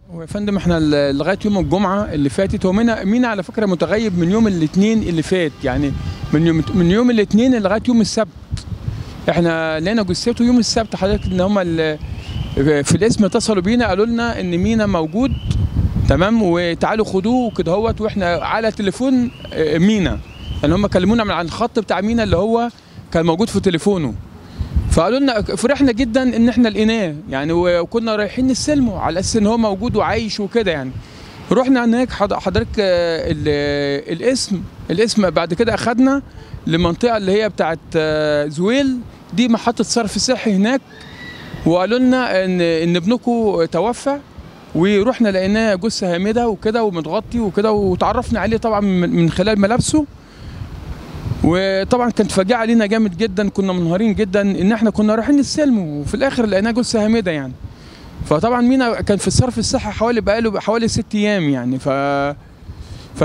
هو يا فندم احنا ل- لغايه يوم الجمعه اللي فاتت هو مينا مينا على فكره متغيب من يوم الاثنين اللي فات يعني من يوم من يوم الاثنين لغايه يوم السبت احنا لقينا جثته يوم السبت حضرتك ان هم ال- في الاسم اتصلوا بينا قالوا لنا ان مينا موجود تمام وتعالوا خدوه كده هوت واحنا على تليفون اه، مينا يعني هم كلمونا من عن الخط بتاع مينا اللي هو كان موجود في تليفونه فقالوا لنا فرحنا جدا ان احنا لقيناه يعني وكنا رايحين نستلمه على اساس ان هو موجود وعايش وكده يعني رحنا هناك حض- حضرتك آه، ال- الاسم الاسم بعد كده اخدنا لمنطقه اللي هي بتاعت آه، زويل دي محطه صرف صحي هناك وقالوا لنا ان ان ابنكم توفى ورحنا لقيناه جثه هامده وكده ومتغطي وكده وتعرفنا عليه طبعا من من خلال ملابسه وطبعا كانت فاجعه علينا جامد جدا كنا منهارين جدا ان احنا كنا رايحين نستلمه وفي الاخر لقيناه جثه هامده يعني فطبعا مينا كان في الصرف الصحي حوالي بقاله حوالي ست ايام يعني ف ف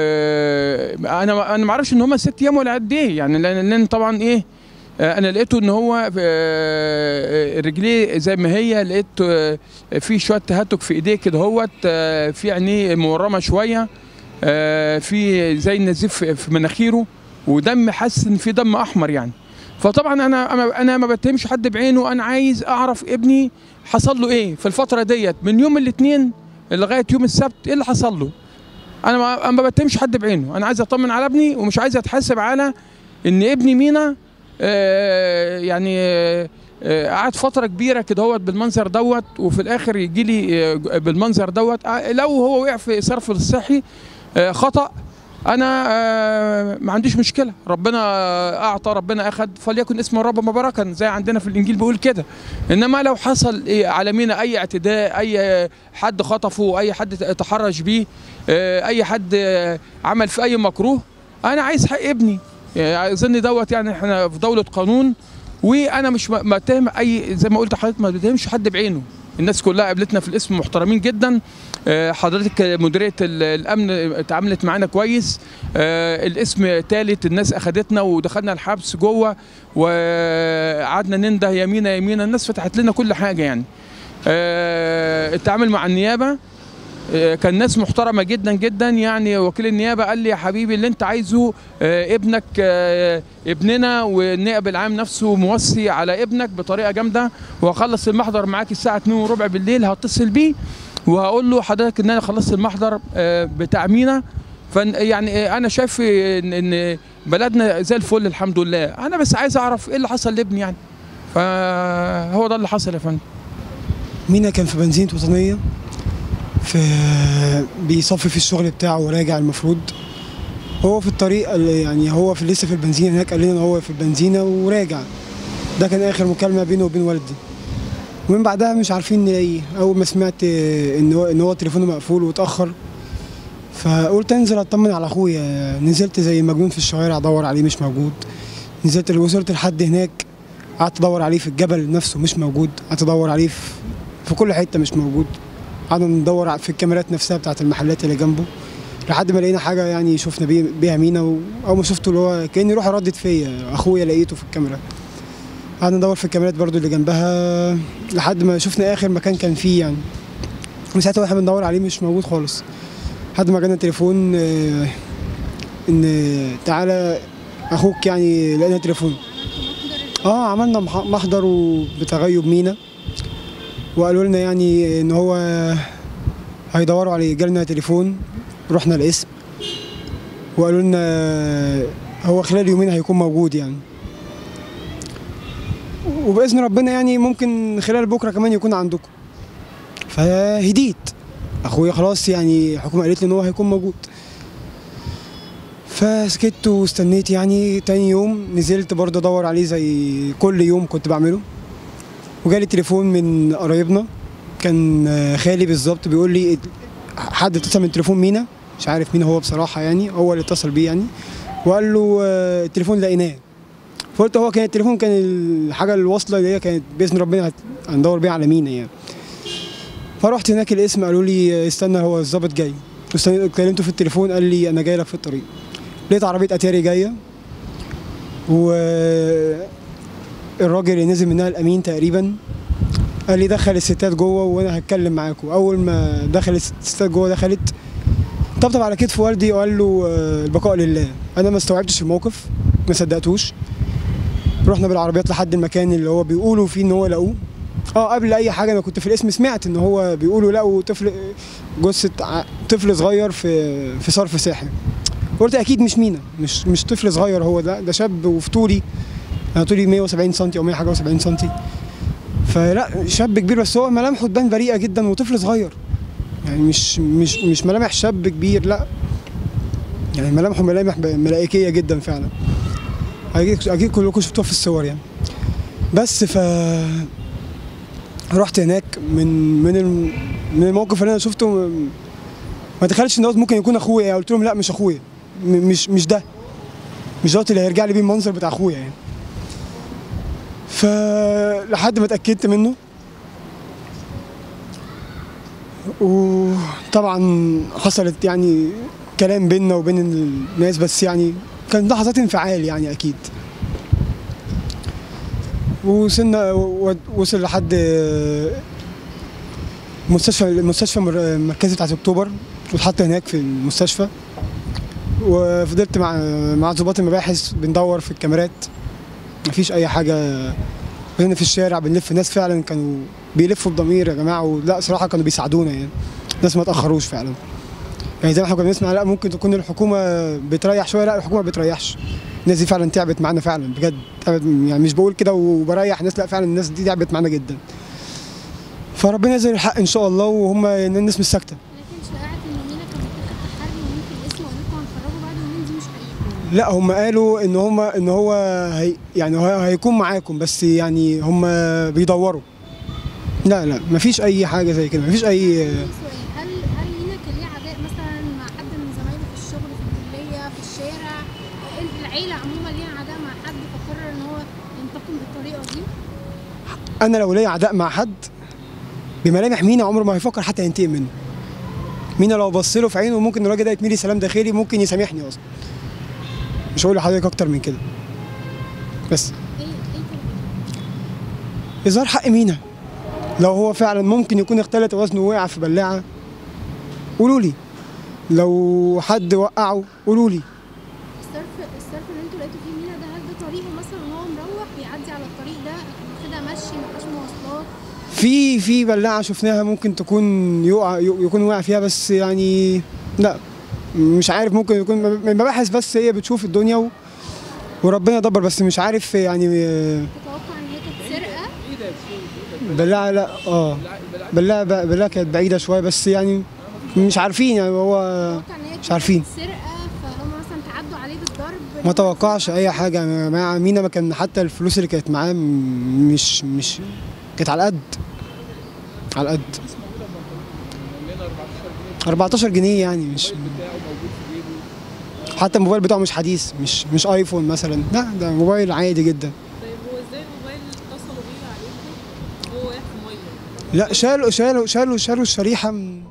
انا انا ما اعرفش ان هم ست ايام ولا قد ايه يعني لان لأن طبعا ايه آه، انا لقيته ان هو آه، رجليه زي ما هي لقيت آه، في شويه تهتك في ايديه كده هوت آه، في عينيه مورمه شويه آه، في زي النزيف في مناخيره ودم حاسس ان في دم احمر يعني فطبعا انا انا انا ما بتهمش حد بعينه انا عايز اعرف ابني حصل له ايه في الفتره ديت من يوم الاثنين لغايه يوم السبت ايه اللي حصل له انا ما أنا ما بتهمش حد بعينه انا عايز اطمن على ابني ومش عايز اتحاسب على ان ابني مينا آه، يعني آه، آه، قعد فتره كبيره كده هوت بالمنظر دوت وفي الاخر يجي لي آه، بالمنظر دوت آه، لو هو وقع في صرف الصحي آه، خطا انا آه، ما عنديش مشكله ربنا اعطى ربنا اخذ فليكن اسم الرب مباركا زي عندنا في الانجيل بيقول كده انما لو حصل إيه على مينا اي اعتداء اي حد خطفه اي حد تحرش بيه آه، اي حد آه، عمل في اي مكروه انا عايز حق ابني يعني اظن دوت يعني احنا في دوله قانون وانا مش م- بتهم اي زي ما قلت لحضرتك ما بتهمش حد بعينه الناس كلها قابلتنا في الاسم محترمين جدا آه، حضرتك مديريه ال- الامن اتعاملت معانا كويس آه، الاسم تالت الناس اخدتنا ودخلنا الحبس جوه وقعدنا ننده يمينا يمينا الناس فتحت لنا كل حاجه يعني آه، التعامل مع النيابه آه، كان ناس محترمه جدا جدا يعني وكيل النيابه قال لي يا حبيبي اللي انت عايزه آه، ابنك آه، ابننا والنائب العام نفسه موصي على ابنك بطريقه جامده وهخلص المحضر معاك الساعه 2 وربع بالليل هتصل بيه وهقول له حضرتك ان انا خلصت المحضر آه، بتاع مينا فن يعني آه، انا شايف ان ان بلدنا زي الفل الحمد لله انا بس عايز اعرف ايه اللي حصل لابني يعني فهو ده اللي حصل يا فندم مينا كان في بنزينة وطنية في بيصفي في الشغل بتاعه وراجع المفروض هو في الطريق قال- يعني هو في لسه في البنزينة هناك قال لنا ان هو في البنزينة وراجع ده كان اخر مكالمة بينه وبين والدي ومن بعدها مش عارفين نلاقيه اول ما سمعت ان هو ان هو تليفونه مقفول واتاخر فقلت انزل اطمن على اخويا نزلت زي مجنون في الشوارع ادور عليه مش موجود نزلت وصلت لحد هناك قعدت ادور عليه في الجبل نفسه مش موجود قعدت ادور عليه في في كل حته مش موجود قعدنا ندور في الكاميرات نفسها بتاعت المحلات اللي جنبه لحد ما لقينا حاجه يعني شفنا بيه- بيها مينا واول ما شفته اللي هو كاني روحي ردت فيا اخويا لقيته في الكاميرا قعدنا ندور في الكاميرات برضو اللي جنبها لحد ما شفنا اخر مكان كان فيه يعني وساعتها واحنا بندور عليه مش موجود خالص لحد ما جانا تليفون آه، ان تعالى اخوك يعني لقينا تليفون اه عملنا مح- محضر وبتغيب مينا وقالوا لنا يعني ان هو هيدوروا عليه جالنا تليفون رحنا القسم وقالوا لنا هو خلال يومين هيكون موجود يعني وباذن ربنا يعني ممكن خلال بكره كمان يكون عندكم فهديت اخويا خلاص يعني الحكومه قالت لي ان هو هيكون موجود فسكت واستنيت يعني تاني يوم نزلت برضه ادور عليه زي كل يوم كنت بعمله وجالي تليفون من قرايبنا كان آه، خالي بالظبط بيقول لي حد اتصل من تليفون مينا مش عارف مين هو بصراحه يعني هو اللي اتصل بيه يعني وقال له آه، التليفون لقيناه فقلت هو كان التليفون كان الحاجه الواصله اللي هي كانت باذن ربنا هت- هندور بيها على مينا يعني فرحت هناك الاسم قالوا لي آه، استنى هو الظابط جاي واستنى- كلمته في التليفون قال لي انا جاي لك في الطريق لقيت عربيه اتاري جايه و الراجل اللي نزل منها الامين تقريبا قال لي دخل الستات جوه وانا هتكلم معاكم اول ما دخل الستات جوه دخلت طبطب على كتف والدي وقال له آه، البقاء لله انا ما استوعبتش الموقف ما صدقتوش رحنا بالعربيات لحد المكان اللي هو بيقولوا فيه ان هو لقوه اه قبل اي حاجه انا كنت في الاسم سمعت ان هو بيقولوا لقوا طفل جثه ع- طفل صغير في في صرف ساحل قلت اكيد مش مينا مش مش طفل صغير هو ده ده شاب وفي طولي انا طولي 170 سم او 100 حاجه و70 سم فلا شاب كبير بس هو ملامحه تبان بريئه جدا وطفل صغير يعني مش مش مش ملامح شاب كبير لا يعني ملامحه ملامح ب- ملائكيه جدا فعلا اكيد اكيد كلكم شفتوها في الصور يعني بس ف رحت هناك من من الم- من الموقف اللي انا شفته م- ما تخيلش ان دوت ممكن يكون اخويا قلت لهم لا مش اخويا م- مش مش ده مش دوت اللي هيرجع لي بيه المنظر بتاع اخويا يعني فلحد ما اتاكدت منه وطبعا حصلت يعني كلام بيننا وبين الناس بس يعني كان لحظات انفعال يعني اكيد وصلنا و- وصل لحد مستشفى المستشفى المر- المركزي بتاعت اكتوبر واتحط هناك في المستشفى وفضلت مع مع ضباط المباحث بندور في الكاميرات مفيش اي حاجه هنا في الشارع بنلف ناس فعلا كانوا بيلفوا بضمير يا جماعه ولا صراحه كانوا بيساعدونا يعني ناس ما تاخروش فعلا يعني زي ما احنا كنا بنسمع لا ممكن تكون الحكومه بتريح شويه لا الحكومه ما بتريحش الناس دي فعلا تعبت معانا فعلا بجد تعبت يعني مش بقول كده وبريح ناس لا فعلا الناس دي تعبت معانا جدا فربنا يزيد الحق ان شاء الله وهم الناس مش ساكته لكن شائعة ان مينا كان بتاخد تحري يومين في الاسم وانكم هنخرجوا بعد يومين دي مش حقيقة لا هم قالوا ان هم ان هو هي يعني هو هيكون معاكم بس يعني هم بيدوروا لا لا مفيش اي حاجه زي كده مفيش اي في سؤال هل هل مينا كان ليه عداء مثلا مع حد من زمايله في الشغل في الكلية في الشارع العيلة عموما ليها عداء مع حد فقرر ان هو ينتقم بالطريقة دي انا لو ليا عداء مع حد بملامح مينا عمره ما هيفكر حتى ينتقم منه مينا لو بص له في عينه ممكن الراجل ده يتميلي سلام داخلي ممكن يسامحني اصلا مش هقول لحضرتك اكتر من كده بس ايه ايه طريقته؟ اظهار حق مينا لو هو فعلا ممكن يكون اختلط وزنه ووقع في بلاعه قولوا لي لو حد وقعه قولوا لي الصرف الصرف اللي انتوا لقيتوا فيه مينا ده هل ده طريقه مثلا ان هو مروح بيعدي على الطريق ده واخدها مشي ما فيهاش مواصلات في في بلاعه شفناها ممكن تكون يقع يكون واقع فيها بس يعني لا مش عارف ممكن يكون من مباحث بس هي بتشوف الدنيا و وربنا يدبر بس مش عارف يعني آه، تتوقع ان هي كانت سرقه بلاعه لا اه بلاعه بلاعه كانت بعيده شويه بس يعني مش عارفين يعني هو تتوقع ان هي مش عارفين. كانت سرقه فهم مثلا تعدوا عليه بالضرب ما توقعش اي حاجه يا جماعه مينا ما كان حتى الفلوس اللي كانت معاه م- مش مش كانت على قد على قد 14 جنيه يعني مش حتى الموبايل بتاعه مش حديث مش مش ايفون مثلا لا ده موبايل عادي جدا طيب هو ازاي الموبايل اتصلوا بيه عليكم وهو واقع في ميه؟ لا شالوا شالوا شالوا شالوا الشريحه من